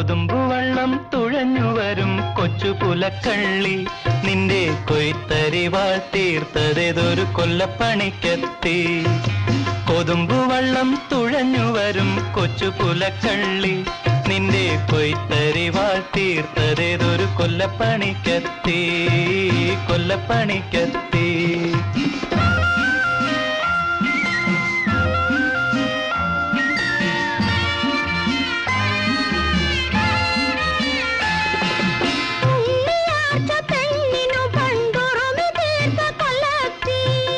കൊതുമ്പുവള്ളം തുഴഞ്ഞു വരും കൊച്ചു പുലക്കള്ളി നിന്റെ കൊയ്ത്തരിവാൾ തീർത്തതേതൊരു കൊല്ലപ്പണിക്കെത്തി കൊതുമ്പുവള്ളം തുഴഞ്ഞു വരും കൊച്ചു പുലക്കള്ളി നിന്റെ കൊയ്ത്തരിവാൾ തീർത്തതേതൊരു കൊല്ലപ്പണിക്കെത്തി കൊല്ലപ്പണിക്കെത്തി ഉണ്ണിയാർച്ച പെണ്ണിനു പണ്ടുറുമി തീർത്ത കൊല്ലത്തി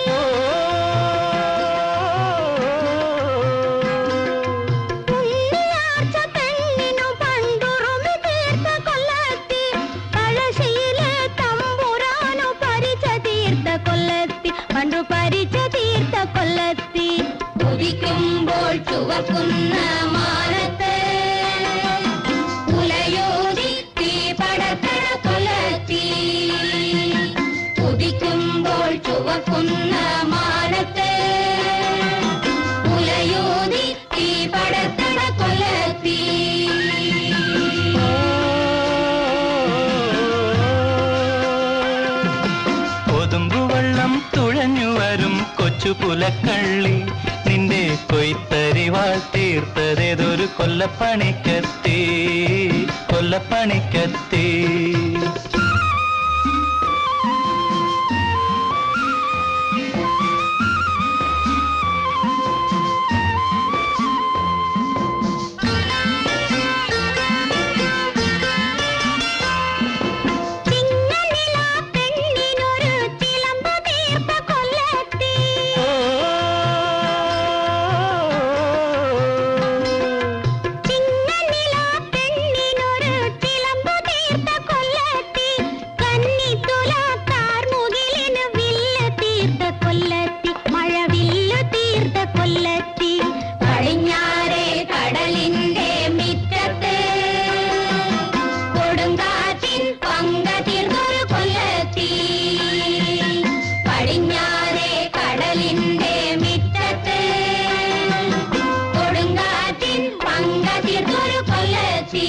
ഉണ്ണിയാർച്ച പെണ്ണിനു പണ്ടുറുമി തീർത്ത കൊല്ലത്തി പഴശ്ശിയിലെ തമ്പുരാനു പരിച തീർത്ത കൊല്ലത്തി പണ്ടു പരിച തീർത്ത കൊല്ലത്തി ഉദിക്കുമ്പോൾ ചുവക്കുന്ന മാനത്ത് ഉലയൂരി തീ പടക്കണ കൊല്ലത്തി ഉദിക്കുമ്പോൾ ചുവക്കുന്ന മാനത്ത് ഉലയൂരി തീ പടക്കണ കൊല്ലത്തി കൊതുമ്പുവള്ളം തുഴഞ്ഞു വരും കൊച്ചു പുലക്കള്ളി നിന്റെ കൊയ്ത്തരിവാൾ തീർത്തതേതൊരു കൊല്ലപ്പണിക്കെത്തി കൊല്ലപ്പണിക്കെത്തി ചിങ്ങനിലാ പെണ്ണിനൊരു ചിലമ്പ് തീർത്ത കൊല്ലത്തി ചിങ്ങനിലാ പെണ്ണിനൊരു ചിലമ്പ് തീർത്ത കൊല്ലത്തി കന്നിത്തുലാക്കാർ മുകിലിന് വില്ല് തീർത്ത കൊല്ലത്തി മഴവില്ല് തീർത്ത കൊല്ലത്തി പടിഞ്ഞാറേ കടലിന്റെ മിറ്റത്ത് കൊടുങ്കാറ്റിൻ പങ്ക തീർന്നൊരു കൊല്ലത്തി പടിഞ്ഞാറേ കടലിന്റെ മിറ്റത്ത് കൊടുങ്കാറ്റിൻ പങ്ക തീർന്നൊരു കൊല്ലത്തി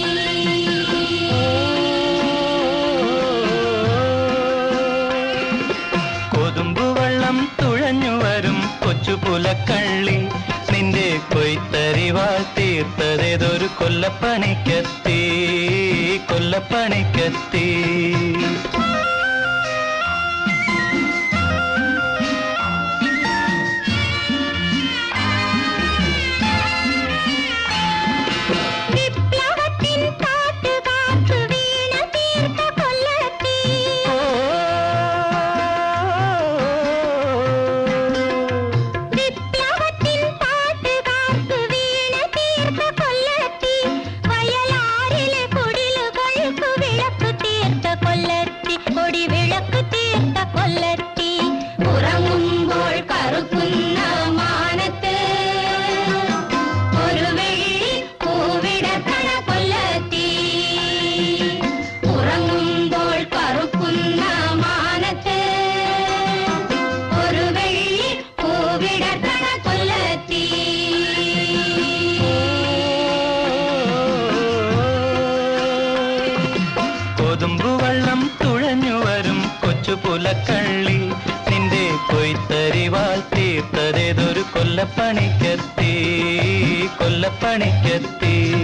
കൊതുമ്പുവള്ളം തുഴഞ്ഞു വരും കൊച്ചു പുലക്കള്ളി നിന്റെ കൊയ്ത്തരിവാൾ തീർത്തതേതൊരു കൊല്ലപ്പണിക്കെത്തി കൊല്ലപ്പണിക്കെത്തി വിപ്ലവത്തിൻ പാട്ടുകാർക്ക് വീണ തീർത്ത കൊല്ലത്തി വിപ്ലവത്തിൻ പാട്ടുകാർക്ക് വീണ തീർത്ത കൊല്ലത്തി വയലാറിലെ കുടിലുകൾക്ക് വിളക്ക് തീർത്ത കൊല്ലത്തി കൊടി വിളക്ക് തീർത്ത കൊല്ലത്തി ഉറങ്ങുമ്പോൾ കറുക്കുന്ന മാനത്ത് ഒരു വെള്ളി പൂവിടത്തണ കൊല്ലത്തി ഉറങ്ങുമ്പോൾ കറുക്കുന്ന മാനത്ത് ഒരു വെള്ളി പൂവിടത്തണ കൊല്ലത്തി കൊതുമ്പുവള്ളം തുഴഞ്ഞു വരും കൊച്ചു പുലക്കള്ളി നിന്റെ കൊയ്ത്തരിവാൾ തീർത്തതേതൊരു കൊല്ലപ്പണിക്കെത്തി കൊല്ലപ്പണിക്കെത്തി